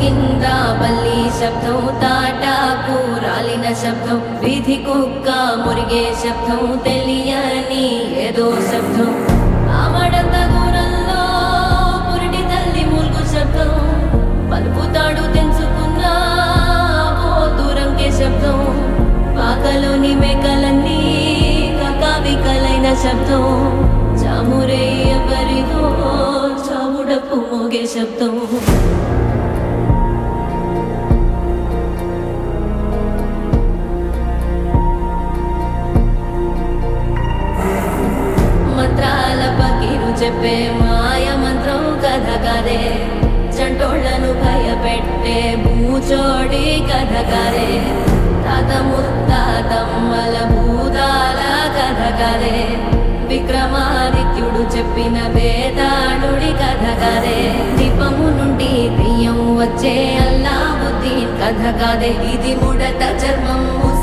కింద బల్లి శబ్దం తాటాకు రాలిన శబ్దం వీధి కుక్క మురిగే శబ్దం తెలియని ఏదో శబ్దం ఆమడంత దూరంలో పురిటి తల్లి ములుగు శబ్దం పలుకుతాడు తెంచుకున్న ఓ దూరంకే శబ్దం పాకలోని మేకలన్నీ కకావికలైన శబ్దం చామురే ఎవరిదో చావుడపు మోగే శబ్దం మంత్రాల పకీరు చెప్పే మాయ మంత్రం కథ కదే చంటోళ్లను భయపెట్టే భూచోడి కథ కదే తాత ముత్తాతమ్మల భూతాల కథ కదే విక్రమాదిత్యుడు చెప్పిన వేదాళుడి కథ కదే దీపము నుండి బియ్యం వచ్చే అల్లావుద్దీన్ కథ కదే ఇది ముడత చర్మం